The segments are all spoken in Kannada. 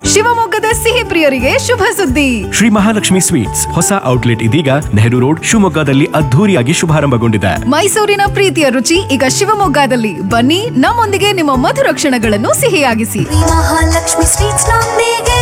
ಶಿವಮೊಗ್ಗದ ಸಿಹಿ ಪ್ರಿಯರಿಗೆ ಶುಭ ಸುದ್ದಿ ಶ್ರೀ ಮಹಾಲಕ್ಷ್ಮಿ ಸ್ವೀಟ್ಸ್ ಹೊಸ ಔಟ್ಲೆಟ್ ಇದೀಗ ನೆಹರು ರೋಡ್ ಶಿವಮೊಗ್ಗದಲ್ಲಿ ಅದ್ಧೂರಿಯಾಗಿ ಶುಭಾರಂಭಗೊಂಡಿದೆ ಮೈಸೂರಿನ ಪ್ರೀತಿಯ ರುಚಿ ಈಗ ಶಿವಮೊಗ್ಗದಲ್ಲಿ ಬನ್ನಿ ನಮ್ಮೊಂದಿಗೆ ನಿಮ್ಮ ಮಧುರ ಕ್ಷಣಗಳನ್ನು ಸಿಹಿಯಾಗಿಸಿ ಮಹಾಲಕ್ಷ್ಮಿ ಸ್ವೀಟ್ಸ್ ನೊಂದಿಗೆ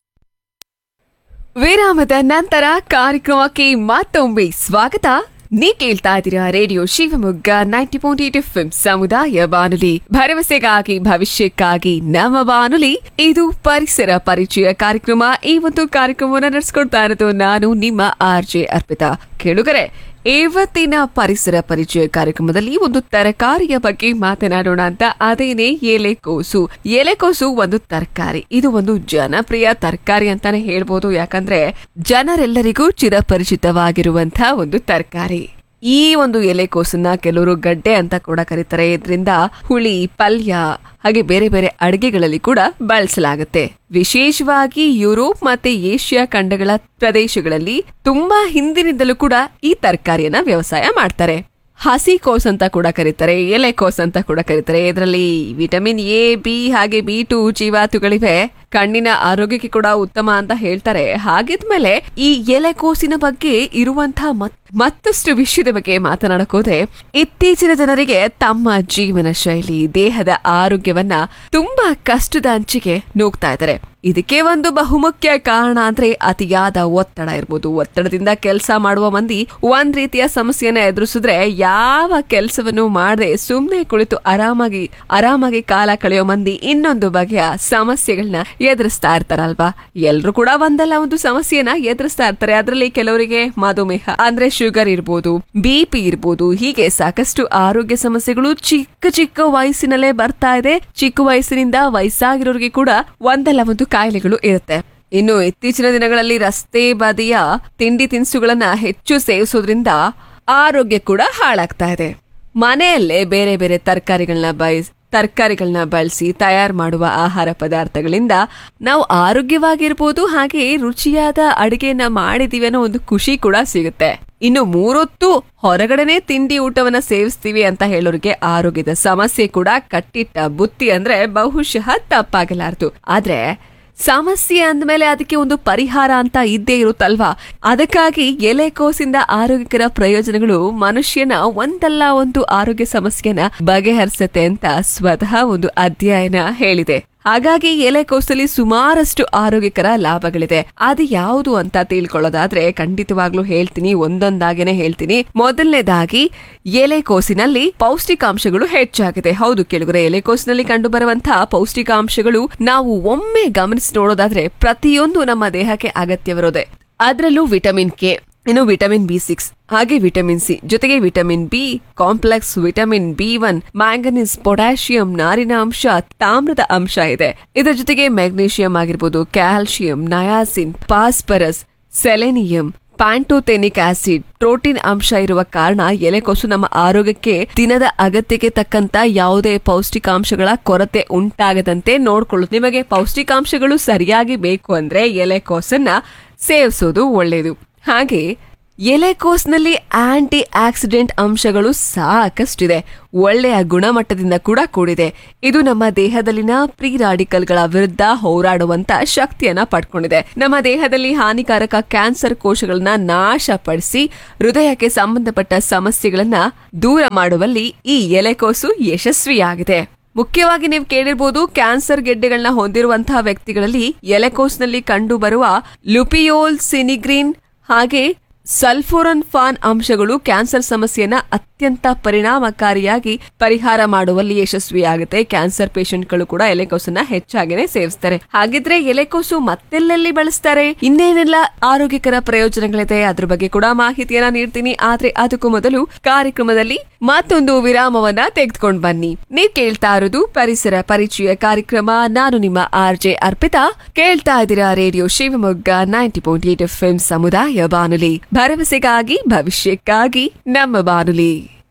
ವಿರಾಮದ ನಂತರ ಕಾರ್ಯಕ್ರಮಕ್ಕೆ ಮತ್ತೊಮ್ಮೆ ಸ್ವಾಗತ ನೀ ಕೇಳ್ತಾ ಇದ್ದೀರಾ radio Shivamogga ninety point eight F ಸಮುದಾಯ ಬಾನುಲಿ ಭರವಸೆಗಾಗಿ ಭವಿಷ್ಯಕ್ಕಾಗಿ ನಮ್ಮ ಬಾನುಲಿ ಇದು ಪರಿಸರ ಪರಿಚಯ ಕಾರ್ಯಕ್ರಮ ಈ ಒಂದು ಕಾರ್ಯಕ್ರಮವನ್ನು ನಡೆಸ್ಕೊಡ್ತಾ ಇರೋದು ನಾನು ನಿಮ್ಮ ಆರ್ ಜೆ ಅರ್ಪಿತಾ ಕೇಳುಗರೆ ಇವತ್ತಿನ ಪರಿಸರ ಪರಿಚಯ ಕಾರ್ಯಕ್ರಮದಲ್ಲಿ ಒಂದು ತರಕಾರಿಯ ಬಗ್ಗೆ ಮಾತನಾಡೋಣ ಅಂತ ಅದೇನೆ ಎಲೆಕೋಸು ಎಲೆಕೋಸು ಒಂದು ತರಕಾರಿ ಇದು ಒಂದು ಜನಪ್ರಿಯ ತರಕಾರಿ ಅಂತಾನೆ ಹೇಳ್ಬೋದು ಯಾಕಂದ್ರೆ ಜನರೆಲ್ಲರಿಗೂ ಚಿರಪರಿಚಿತವಾಗಿರುವಂತಹ ಒಂದು ತರಕಾರಿ ಈ ಒಂದು ಎಲೆಕೋಸನ್ನ ಕೆಲವರು ಗಡ್ಡೆ ಅಂತ ಕೂಡ ಕರೀತಾರೆ ಇದರಿಂದ ಹುಳಿ ಪಲ್ಯ ಹಾಗೆ ಬೇರೆ ಬೇರೆ ಅಡುಗೆಗಳಲ್ಲಿ ಕೂಡ ಬಳಸಲಾಗುತ್ತೆ ವಿಶೇಷವಾಗಿ ಯುರೋಪ್ ಮತ್ತೆ ಏಷ್ಯಾ ಖಂಡಗಳ ಪ್ರದೇಶಗಳಲ್ಲಿ ತುಂಬಾ ಹಿಂದಿನಿಂದಲೂ ಕೂಡ ಈ ತರಕಾರಿಯನ್ನ ವ್ಯವಸಾಯ ಮಾಡ್ತಾರೆ ಹಸಿ ಕೋಸ್ ಅಂತ ಕೂಡ ಕರೀತಾರೆ ಎಲೆಕೋಸ್ ಅಂತ ಕೂಡ ಕರೀತಾರೆ ಇದರಲ್ಲಿ ವಿಟಮಿನ್ ಎ ಬಿ ಹಾಗೆ ಬಿ ಟು ಜೀವಾತುಗಳಿವೆ ಕಣ್ಣಿನ ಆರೋಗ್ಯಕ್ಕೆ ಕೂಡ ಉತ್ತಮ ಅಂತ ಹೇಳ್ತಾರೆ ಹಾಗಿದ್ಮೇಲೆ ಈ ಎಲೆಕೋಸಿನ ಬಗ್ಗೆ ಇರುವಂತಹ ಮತ್- ಮತ್ತಷ್ಟು ವಿಷಯದ ಬಗ್ಗೆ ಮಾತನಾಡಕ್ ಹೋದ್ರೆ ಇತ್ತೀಚಿನ ಜನರಿಗೆ ತಮ್ಮ ಜೀವನ ಶೈಲಿ ದೇಹದ ಆರೋಗ್ಯವನ್ನ ತುಂಬಾ ಕಷ್ಟದ ಅಂಚಿಗೆ ನೂಗ್ತಾ ಇದ್ದಾರೆ ಇದಕ್ಕೆ ಒಂದು ಬಹುಮುಖ್ಯ ಕಾರಣ ಅಂದ್ರೆ ಅತಿಯಾದ ಒತ್ತಡ ಇರ್ಬೋದು ಒತ್ತಡದಿಂದ ಕೆಲಸ ಮಾಡುವ ಮಂದಿ ಒಂದ್ ರೀತಿಯ ಸಮಸ್ಯೆಯನ್ನ ಎದುರಿಸಿದ್ರೆ ಯಾವ ಕೆಲಸವನ್ನು ಮಾಡದೆ ಸುಮ್ನೆ ಕುಳಿತು ಆರಾಮಾಗಿ ಆರಾಮಾಗಿ ಕಾಲ ಕಳೆಯೋ ಮಂದಿ ಇನ್ನೊಂದು ಬಗೆಯ ಸಮಸ್ಯೆಗಳನ್ನ ಎದುರಿಸ್ತಾ ಇರ್ತಾರಲ್ವಾ ಎಲ್ರು ಕೂಡ ಒಂದಲ್ಲ ಒಂದು ಸಮಸ್ಯೆನ ಎದುರಿಸ್ತಾ ಇರ್ತಾರೆ ಅದರಲ್ಲಿ ಕೆಲವರಿಗೆ ಮಧುಮೇಹ ಅಂದ್ರೆ ಶುಗರ್ ಇರ್ಬೋದು ಬಿ ಪಿ ಇರ್ಬೋದು ಹೀಗೆ ಸಾಕಷ್ಟು ಆರೋಗ್ಯ ಸಮಸ್ಯೆಗಳು ಚಿಕ್ಕ ಚಿಕ್ಕ ವಯಸ್ಸಿನಲ್ಲೇ ಬರ್ತಾ ಇದೆ ಚಿಕ್ಕ ವಯಸ್ಸಿನಿಂದ ವಯಸ್ಸಾಗಿರೋರಿಗೆ ಕೂಡ ಒಂದಲ್ಲ ಒಂದು ಕಾಯಿಲೆಗಳು ಇರುತ್ತೆ ಇನ್ನು ಇತ್ತೀಚಿನ ದಿನಗಳಲ್ಲಿ ರಸ್ತೆ ಬದಿಯ ತಿಂಡಿ ತಿನಿಸುಗಳನ್ನ ಹೆಚ್ಚು ಸೇವಿಸೋದ್ರಿಂದ ಆರೋಗ್ಯ ಕೂಡ ಹಾಳಾಗ್ತಾ ಇದೆ ಮನೆಯಲ್ಲೇ ಬೇರೆ ಬೇರೆ ತರಕಾರಿಗಳನ್ನ ಬಯಸ್ ತರಕಾರಿಗಳನ್ನ ಬಳಸಿ ತಯಾರು ಮಾಡುವ ಆಹಾರ ಪದಾರ್ಥಗಳಿಂದ ನಾವು ಆರೋಗ್ಯವಾಗಿರ್ಬೋದು ಹಾಗೆ ರುಚಿಯಾದ ಅಡಿಗೆನ ಮಾಡಿದೀವಿ ಅನ್ನೋ ಒಂದು ಖುಷಿ ಕೂಡ ಸಿಗುತ್ತೆ ಇನ್ನು ಮೂರೊತ್ತು ಹೊರಗಡೆನೆ ತಿಂಡಿ ಊಟವನ್ನ ಸೇವಿಸ್ತೀವಿ ಅಂತ ಹೇಳೋರಿಗೆ ಆರೋಗ್ಯದ ಸಮಸ್ಯೆ ಕೂಡ ಕಟ್ಟಿಟ್ಟ ಬುತ್ತಿ ಅಂದ್ರೆ ಬಹುಶಃ ತಪ್ಪಾಗಲಾರದು ಆದ್ರೆ ಸಮಸ್ಯೆ ಅಂದ್ಮೇಲೆ ಅದಕ್ಕೆ ಒಂದು ಪರಿಹಾರ ಅಂತ ಇದ್ದೇ ಇರುತ್ತಲ್ವಾ ಅದಕ್ಕಾಗಿ ಎಲೆಕೋಸಿಂದ ಆರೋಗ್ಯಕರ ಪ್ರಯೋಜನಗಳು ಮನುಷ್ಯನ ಒಂದಲ್ಲ ಒಂದು ಆರೋಗ್ಯ ಸಮಸ್ಯೆನ ಬಗೆಹರಿಸತ್ತೆ ಅಂತ ಸ್ವತಃ ಒಂದು ಅಧ್ಯಯನ ಹೇಳಿದೆ ಹಾಗಾಗಿ ಎಲೆಕೋಸಲ್ಲಿ ಸುಮಾರಷ್ಟು ಆರೋಗ್ಯಕರ ಲಾಭಗಳಿದೆ ಅದು ಯಾವುದು ಅಂತ ತಿಳ್ಕೊಳ್ಳೋದಾದ್ರೆ ಖಂಡಿತವಾಗ್ಲೂ ಹೇಳ್ತೀನಿ ಒಂದೊಂದಾಗೇನೆ ಹೇಳ್ತೀನಿ ಮೊದಲನೇದಾಗಿ ಎಲೆಕೋಸಿನಲ್ಲಿ ಪೌಷ್ಟಿಕಾಂಶಗಳು ಹೆಚ್ಚಾಗಿದೆ ಹೌದು ಕೆಳಗರೆ ಎಲೆಕೋಸಿನಲ್ಲಿ ಕಂಡು ಬರುವಂತಹ ಪೌಷ್ಟಿಕಾಂಶಗಳು ನಾವು ಒಮ್ಮೆ ಗಮನಿಸಿ ನೋಡೋದಾದ್ರೆ ಪ್ರತಿಯೊಂದು ನಮ್ಮ ದೇಹಕ್ಕೆ ಅಗತ್ಯವಿರೋದೆ ಅದರಲ್ಲೂ ವಿಟಮಿನ್ ಕೆ ಇನ್ನು ವಿಟಮಿನ್ ಬಿ ಸಿಕ್ಸ್ ಹಾಗೆ ವಿಟಮಿನ್ ಸಿ ಜೊತೆಗೆ vitamin B complex vitamin B one manganese potassium ನಾರಿನ ಅಂಶ ತಾಮ್ರದ ಅಂಶ ಇದೆ ಇದರ ಜೊತೆಗೆ ಮ್ಯಾಗ್ನೀಷಿಯಂ ಆಗಿರ್ಬೋದು calcium niacin phosphorus selenium pantothenic acid protein ಅಂಶ ಇರುವ ಕಾರಣ ಎಲೆಕೋಸು ನಮ್ಮ ಆರೋಗ್ಯಕ್ಕೆ ದಿನದ ಅಗತ್ಯಕ್ಕೆ ತಕ್ಕಂತ ಯಾವುದೇ ಪೌಷ್ಟಿಕಾಂಶಗಳ ಕೊರತೆ ಉಂಟಾಗದಂತೆ ನೋಡ್ಕೊಳ್ಳುತ್ತೆ ನಿಮಗೆ ಪೌಷ್ಟಿಕಾಂಶಗಳು ಸರಿಯಾಗಿ ಬೇಕು ಅಂದ್ರೆ ಎಲೆಕೋಸನ್ನ ಸೇವಿಸೋದು ಒಳ್ಳೆಯದು ಹಾಗೆ ಎಲೆಕೋಸ್ನಲ್ಲಿ ಆಂಟಿ ಆಕ್ಸಿಡೆಂಟ್ ಅಂಶಗಳು ಸಾಕಷ್ಟಿದೆ ಒಳ್ಳೆಯ ಗುಣಮಟ್ಟದಿಂದ ಕೂಡ ಕೂಡಿದೆ ಇದು ನಮ್ಮ ದೇಹದಲ್ಲಿನ ಪ್ರೀ ರಾಡಿಕಲ್ಗಳ ವಿರುದ್ಧ ಹೋರಾಡುವಂತ ಶಕ್ತಿಯನ್ನ ಪಡ್ಕೊಂಡಿದೆ ನಮ್ಮ ದೇಹದಲ್ಲಿ ಹಾನಿಕಾರಕ ಕ್ಯಾನ್ಸರ್ ಕೋಶಗಳನ್ನ ನಾಶಪಡಿಸಿ ಹೃದಯಕ್ಕೆ ಸಂಬಂಧಪಟ್ಟ ಸಮಸ್ಯೆಗಳನ್ನ ದೂರ ಮಾಡುವಲ್ಲಿ ಈ ಎಲೆಕೋಸು ಯಶಸ್ವಿಯಾಗಿದೆ ಮುಖ್ಯವಾಗಿ ನೀವು ಕೇಳಿರ್ಬೋದು ಕ್ಯಾನ್ಸರ್ ಗೆಡ್ಡೆಗಳನ್ನ ಹೊಂದಿರುವಂತಹ ವ್ಯಕ್ತಿಗಳಲ್ಲಿ ಎಲೆಕೋಸ್ನಲ್ಲಿ ಕಂಡು ಬರುವ ಲುಪಿಯೋಲ್ ಸಿನಿಗ್ರೀನ್ ಹಾಗೆ ಸಲ್ಫೋರನ್ ಫಾನ್ ಅಂಶಗಳು ಕ್ಯಾನ್ಸರ್ ಸಮಸ್ಯೆಯನ್ನ ಅತ್ಯಂತ ಪರಿಣಾಮಕಾರಿಯಾಗಿ ಪರಿಹಾರ ಮಾಡುವಲ್ಲಿ ಯಶಸ್ವಿಯಾಗುತ್ತೆ ಕ್ಯಾನ್ಸರ್ ಪೇಷಂಟ್ಗಳು ಕೂಡ ಎಲೆಕೋಸನ್ನ ಹೆಚ್ಚಾಗಿನೇ ಸೇವಿಸ್ತಾರೆ ಹಾಗಿದ್ರೆ ಎಲೆಕೋಸು ಮತ್ತೆಲ್ಲೆಲ್ಲಿ ಬಳಸ್ತಾರೆ ಇನ್ನೇನೆಲ್ಲ ಆರೋಗ್ಯಕರ ಪ್ರಯೋಜನಗಳಿದೆ ಅದ್ರ ಬಗ್ಗೆ ಕೂಡ ಮಾಹಿತಿಯನ್ನ ನೀಡ್ತೀನಿ ಆದ್ರೆ ಅದಕ್ಕೂ ಮೊದಲು ಕಾರ್ಯಕ್ರಮದಲ್ಲಿ ಮತ್ತೊಂದು ವಿರಾಮವನ್ನ ತೆಗೆದುಕೊಂಡು ಬನ್ನಿ ನೀವ್ ಕೇಳ್ತಾ ಇರೋದು ಪರಿಸರ ಪರಿಚಯ ಕಾರ್ಯಕ್ರಮ ನಾನು ನಿಮ್ಮ ಆರ್ ಜೆ ಅರ್ಪಿತಾ ಕೇಳ್ತಾ ಇದ್ದೀರಾ radio Shivamogga ninety point eight F ಸಮುದಾಯ ಬಾನುಲಿ ಭರವಸೆಗಾಗಿ ಭವಿಷ್ಯಕ್ಕಾಗಿ ನಮ್ಮ ಬಾನುಲಿ